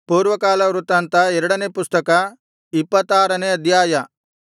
ಪೂರ್ವಕಾಲ ವೃತ್ತಾಂತ ಎರಡನೇ ಪುಸ್ತಕ ಇಪ್ಪತ್ತಾರನೇ ಅಧ್ಯಾಯ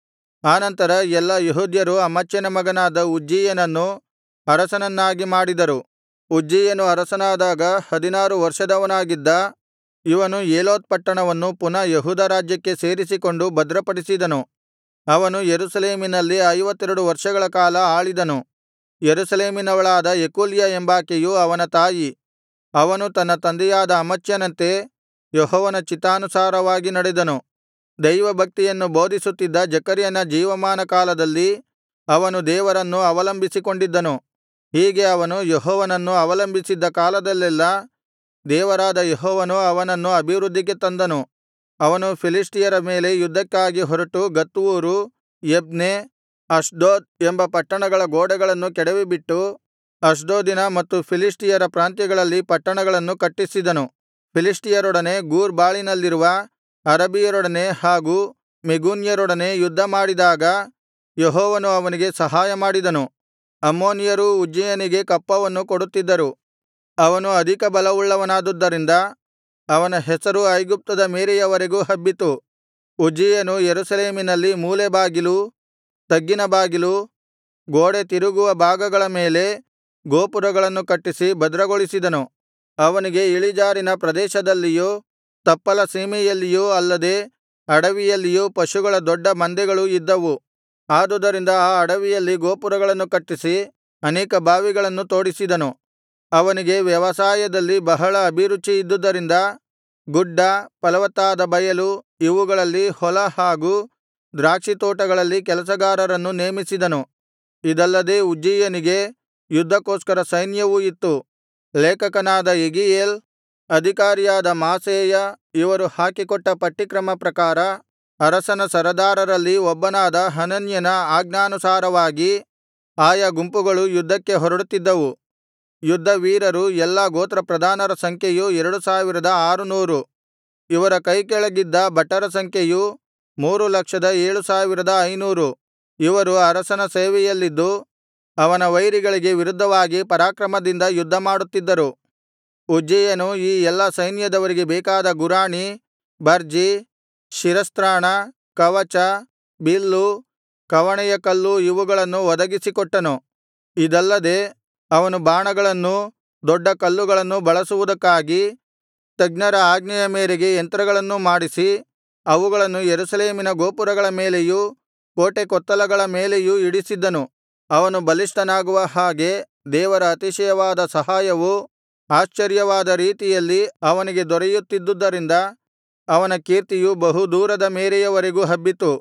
ಆನಂತರ ಎಲ್ಲಾ ಯೆಹೂದ್ಯರು ಅಮಚ್ಯನ ಮಗನಾದ ಉಜ್ಜೀಯನನ್ನು ಅರಸನನ್ನಾಗಿ ಮಾಡಿದರು ಉಜ್ಜೀಯನು ಅರಸನಾದಾಗ ಹದಿನಾರು ವರ್ಷದವನಾಗಿದ್ದ ಇವನು ಏಲೋತ್ ಪಟ್ಟಣವನ್ನು ಪುನಃ ಯೆಹೂದ ರಾಜ್ಯಕ್ಕೆ ಸೇರಿಸಿಕೊಂಡು ಭದ್ರಪಡಿಸಿದನು ಅವನು ಯೆರೂಸಲೇಮಿನಲ್ಲಿ ಐವತ್ತೆರಡು ವರ್ಷಗಳ ಕಾಲ ಆಳಿದನು ಯೆರೂಸಲೇಮಿನವಳಾದ ಯೆಕೊಲ್ಯ ಎಂಬಾಕೆಯು ಅವನ ತಾಯಿ ಅವನು ತನ್ನ ತಂದೆಯಾದ ಅಮಚ್ಯನಂತೆ ಯೆಹೋವನ ಚಿತ್ತಾನುಸಾರವಾಗಿ ನಡೆದನು ದೈವಭಕ್ತಿಯನ್ನು ಬೋಧಿಸುತ್ತಿದ್ದ ಜೆಕರ್ಯನ ಜೀವಮಾನ ಕಾಲದಲ್ಲಿ ಅವನು ದೇವರನ್ನು ಅವಲಂಬಿಸಿಕೊಂಡಿದ್ದನು ಹೀಗೆ ಅವನು ಯೆಹೋವನನ್ನು ಅವಲಂಬಿಸಿದ್ದ ಕಾಲದಲ್ಲೆಲ್ಲಾ ದೇವರಾದ ಯೆಹೋವನು ಅವನನ್ನು ಅಭಿವೃದ್ಧಿಗೆ ತಂದನು ಅವನು ಫಿಲಿಷ್ಟಿಯರ ಮೇಲೆ ಯುದ್ಧಕ್ಕಾಗಿ ಹೊರಟು ಗತ್ ಊರು ಯಬ್ನೆ ಅಷ್ಡೋದ್ ಎಂಬ ಪಟ್ಟಣಗಳ ಗೋಡೆಗಳನ್ನು ಕೆಡವಿಬಿಟ್ಟು ಅಷ್ಡೋದಿನ ಮತ್ತು ಫಿಲಿಷ್ಟಿಯರ ಪ್ರಾಂತ್ಯಗಳಲ್ಲಿ ಪಟ್ಟಣಗಳನ್ನು ಕಟ್ಟಿಸಿದನು ಫಿಲಿಷ್ಟಿಯರೊಡನೆ ಗೂರ್ ಬಾಳಿನಲ್ಲಿರುವ ಅರಬಿಯರೊಡನೆ ಹಾಗೂ ಮೆಗೂನ್ಯರೊಡನೆ ಯುದ್ಧಮಾಡಿದಾಗ ಯೆಹೋವನು ಅವನಿಗೆ ಸಹಾಯಮಾಡಿದನು ಅಮ್ಮೋನಿಯರೂ ಉಜ್ಜೀಯನಿಗೆ ಕಪ್ಪವನ್ನು ಕೊಡುತ್ತಿದ್ದರು ಅವನು ಅಧಿಕ ಬಲವುಳ್ಳವನಾದುದರಿಂದ ಅವನ ಹೆಸರು ಐಗುಪ್ತದ ಮೇರೆಯವರೆಗೂ ಹಬ್ಬಿತು ಉಜ್ಜೀಯನು ಯೆರೂಸಲೇಮಿನಲ್ಲಿ ಮೂಲೆ ಬಾಗಿಲು ತಗ್ಗಿನ ಬಾಗಿಲು ಗೋಡೆ ತಿರುಗುವ ಭಾಗಗಳ ಮೇಲೆ ಗೋಪುರಗಳನ್ನು ಕಟ್ಟಿಸಿ ಭದ್ರಗೊಳಿಸಿದನು ಅವನಿಗೆ ಇಳಿಜಾರಿನ ಪ್ರದೇಶದಲ್ಲಿಯೂ ತಪ್ಪಲ ಸೀಮೆಯಲ್ಲಿಯೂ ಅಲ್ಲದೆ ಅಡವಿಯಲ್ಲಿಯೂ ಪಶುಗಳ ದೊಡ್ಡ ಮಂದೆಗಳು ಇದ್ದವು ಆದುದರಿಂದ ಆ ಅಡವಿಯಲ್ಲಿ ಗೋಪುರಗಳನ್ನು ಕಟ್ಟಿಸಿ ಅನೇಕ ಬಾವಿಗಳನ್ನು ತೋಡಿಸಿದನು ಅವನಿಗೆ ವ್ಯವಸಾಯದಲ್ಲಿ ಬಹಳ ಅಭಿರುಚಿ ಇದ್ದುದರಿಂದ ಗುಡ್ಡ ಫಲವತ್ತಾದ ಬಯಲು ಇವುಗಳಲ್ಲಿ ಹೊಲ ಹಾಗೂ ದ್ರಾಕ್ಷಿತೋಟಗಳಲ್ಲಿ ಕೆಲಸಗಾರರನ್ನು ನೇಮಿಸಿದನು ಇದಲ್ಲದೆ ಉಜ್ಜೀಯನಿಗೆ ಯುದ್ಧಕ್ಕೋಸ್ಕರ ಸೈನ್ಯವೂ ಇತ್ತು ಲೇಖಕನಾದ ಯೆಗೀಯೇಲ್ ಅಧಿಕಾರಿಯಾದ ಮಾಸೇಯ ಇವರು ಹಾಕಿಕೊಟ್ಟ ಪಟ್ಟಿಕ್ರಮ ಪ್ರಕಾರ ಅರಸನ ಸರದಾರರಲ್ಲಿ ಒಬ್ಬನಾದ ಹನನ್ಯನ ಆಜ್ಞಾನುಸಾರವಾಗಿ ಆಯಾ ಗುಂಪುಗಳು ಯುದ್ಧಕ್ಕೆ ಹೊರಡುತ್ತಿದ್ದವು ಯುದ್ಧವೀರರು ಎಲ್ಲಾ ಗೋತ್ರಪ್ರಧಾನರ ಸಂಖ್ಯೆಯು ಎರಡು ಸಾವಿರದ ಆರುನೂರು ಇವರ ಕೈಕೆಳಗಿದ್ದ ಭಟರ ಸಂಖ್ಯೆಯು ಮೂರು ಲಕ್ಷದ ಏಳು ಸಾವಿರದ ಐನೂರು ಇವರು ಅರಸನ ಸೇವೆಯಲ್ಲಿದ್ದು ಅವನ ವೈರಿಗಳಿಗೆ ವಿರುದ್ಧವಾಗಿ ಪರಾಕ್ರಮದಿಂದ ಯುದ್ಧಮಾಡುತ್ತಿದ್ದರು ಉಜ್ಜೀಯನು ಈ ಎಲ್ಲಾ ಸೈನ್ಯದವರಿಗೆ ಬೇಕಾದ ಗುರಾಣಿ ಬರ್ಜಿ ಶಿರಸ್ತ್ರಾಣ ಕವಚ ಬಿಲ್ಲು ಕವಣೆಯ ಕಲ್ಲು ಇವುಗಳನ್ನು ಒದಗಿಸಿಕೊಟ್ಟನು ಇದಲ್ಲದೆ ಅವನು ಬಾಣಗಳನ್ನೂ ದೊಡ್ಡ ಕಲ್ಲುಗಳನ್ನೂ ಬಳಸುವುದಕ್ಕಾಗಿ ತಜ್ಞರ ಆಜ್ಞೆಯ ಮೇರೆಗೆ ಯಂತ್ರಗಳನ್ನೂ ಮಾಡಿಸಿ ಅವುಗಳನ್ನು ಯೆರೂಸಲೇಮಿನ ಗೋಪುರಗಳ ಮೇಲೆಯೂ ಕೋಟೆಕೊತ್ತಲಗಳ ಮೇಲೆಯೂ ಇಡಿಸಿದ್ದನು ಅವನು ಬಲಿಷ್ಠನಾಗುವ ಹಾಗೆ ದೇವರ ಅತಿಶಯವಾದ ಸಹಾಯವು ಆಶ್ಚರ್ಯವಾದ ರೀತಿಯಲ್ಲಿ ಅವನಿಗೆ ದೊರೆಯುತ್ತಿದ್ದುದರಿಂದ ಅವನ ಕೀರ್ತಿಯು ಬಹು ದೂರದ ಮೇರೆಯವರೆಗೂ ಹಬ್ಬಿತು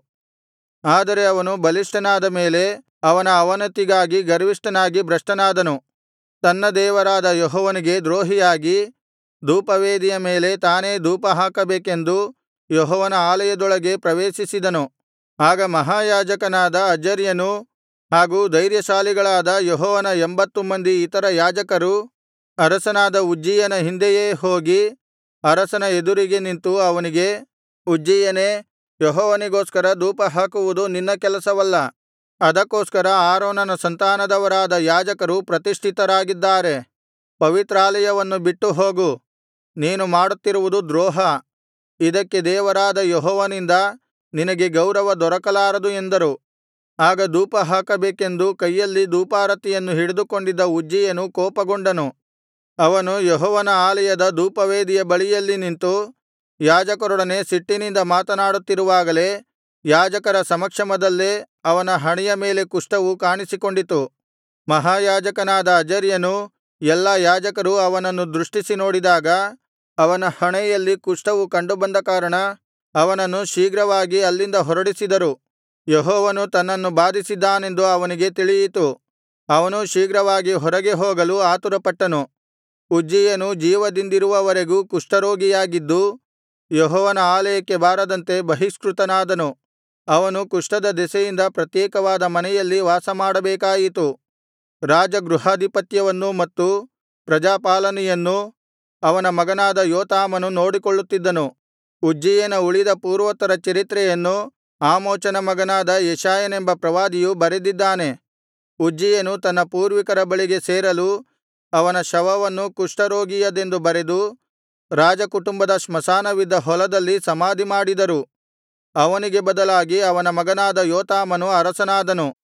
ಆದರೆ ಅವನು ಬಲಿಷ್ಠನಾದ ಮೇಲೆ ಅವನ ಅವನತಿಗಾಗಿ ಗರ್ವಿಷ್ಠನಾಗಿ ಭ್ರಷ್ಟನಾದನು ತನ್ನ ದೇವರಾದ ಯೆಹೋವನಿಗೆ ದ್ರೋಹಿಯಾಗಿ ಧೂಪವೇದಿಯ ಮೇಲೆ ತಾನೇ ಧೂಪಹಾಕಬೇಕೆಂದು ಯೆಹೋವನ ಆಲಯದೊಳಗೆ ಪ್ರವೇಶಿಸಿದನು ಆಗ ಮಹಾಯಾಜಕನಾದ ಅಜರ್ಯನೂ ಹಾಗೂ ಧೈರ್ಯಶಾಲಿಗಳಾದ ಯೆಹೋವನ ಎಂಬತ್ತು ಮಂದಿ ಇತರ ಯಾಜಕರೂ ಅರಸನಾದ ಉಜ್ಜೀಯನ ಹಿಂದೆಯೇ ಹೋಗಿ ಅರಸನ ಎದುರಿಗೆ ನಿಂತು ಅವನಿಗೆ ಉಜ್ಜೀಯನೇ ಯೆಹೋವನಿಗೋಸ್ಕರ ಧೂಪಹಾಕುವುದು ನಿನ್ನ ಕೆಲಸವಲ್ಲ ಅದಕ್ಕೋಸ್ಕರ ಆರೋನನ ಸಂತಾನದವರಾದ ಯಾಜಕರು ಪ್ರತಿಷ್ಠಿತರಾಗಿದ್ದಾರೆ ಪವಿತ್ರಾಲಯವನ್ನು ಬಿಟ್ಟು ಹೋಗು ನೀನು ಮಾಡುತ್ತಿರುವುದು ದ್ರೋಹ ಇದಕ್ಕೆ ದೇವರಾದ ಯೆಹೋವನಿಂದ ನಿನಗೆ ಗೌರವ ದೊರಕಲಾರದು ಎಂದರು ಆಗ ಧೂಪಹಾಕಬೇಕೆಂದು ಕೈಯಲ್ಲಿ ಧೂಪಾರತಿಯನ್ನು ಹಿಡಿದುಕೊಂಡಿದ್ದ ಉಜ್ಜೀಯನು ಕೋಪಗೊಂಡನು ಅವನು ಯೆಹೋವನ ಆಲಯದ ಧೂಪವೇದಿಯ ಬಳಿಯಲ್ಲಿ ನಿಂತು ಯಾಜಕರೊಡನೆ ಸಿಟ್ಟಿನಿಂದ ಮಾತನಾಡುತ್ತಿರುವಾಗಲೇ ಯಾಜಕರ ಸಮಕ್ಷಮದಲ್ಲೇ ಅವನ ಹಣೆಯ ಮೇಲೆ ಕುಷ್ಠವು ಕಾಣಿಸಿಕೊಂಡಿತು ಮಹಾಯಾಜಕನಾದ ಅಜರ್ಯನೂ ಎಲ್ಲಾ ಯಾಜಕರೂ ಅವನನ್ನು ದೃಷ್ಟಿಸಿ ನೋಡಿದಾಗ ಅವನ ಹಣೆಯಲ್ಲಿ ಕುಷ್ಠವು ಕಂಡುಬಂದ ಕಾರಣ ಅವನನ್ನು ಶೀಘ್ರವಾಗಿ ಅಲ್ಲಿಂದ ಹೊರಡಿಸಿದರು ಯೆಹೋವನು ತನ್ನನ್ನು ಬಾಧಿಸಿದ್ದಾನೆಂದು ಅವನಿಗೆ ತಿಳಿಯಿತು ಅವನೂ ಶೀಘ್ರವಾಗಿ ಹೊರಗೆ ಹೋಗಲು ಆತುರಪಟ್ಟನು ಉಜ್ಜೀಯನು ಜೀವದಿಂದಿರುವವರೆಗೂ ಕುಷ್ಠರೋಗಿಯಾಗಿದ್ದು ಯೆಹೋವನ ಆಲಯಕ್ಕೆ ಬಾರದಂತೆ ಬಹಿಷ್ಕೃತನಾದನು ಅವನು ಕುಷ್ಠದ ದೆಸೆಯಿಂದ ಪ್ರತ್ಯೇಕವಾದ ಮನೆಯಲ್ಲಿ ವಾಸಮಾಡಬೇಕಾಯಿತು ರಾಜಗೃಹಾಧಿಪತ್ಯವನ್ನೂ ಮತ್ತು ಪ್ರಜಾಪಾಲನೆಯನ್ನೂ ಅವನ ಮಗನಾದ ಯೋತಾಮನು ನೋಡಿಕೊಳ್ಳುತ್ತಿದ್ದನು ಉಜ್ಜೀಯನ ಉಳಿದ ಪೂರ್ವೋತ್ತರ ಚರಿತ್ರೆಯನ್ನು ಆಮೋಚನ ಮಗನಾದ ಯೆಶಾಯನೆಂಬ ಪ್ರವಾದಿಯು ಬರೆದಿದ್ದಾನೆ ಉಜ್ಜೀಯನು ತನ್ನ ಪೂರ್ವಿಕರ ಬಳಿಗೆ ಸೇರಲು ಅವನ ಶವವನ್ನು ಕುಷ್ಠರೋಗಿಯದೆಂದು ಬರೆದು ರಾಜಕುಟುಂಬದ ಸ್ಮಶಾನವಿದ್ದ ಹೊಲದಲ್ಲಿ ಸಮಾಧಿಮಾಡಿದರು ಅವನಿಗೆ ಬದಲಾಗಿ ಅವನ ಮಗನಾದ ಯೋತಾಮನು ಅರಸನಾದನು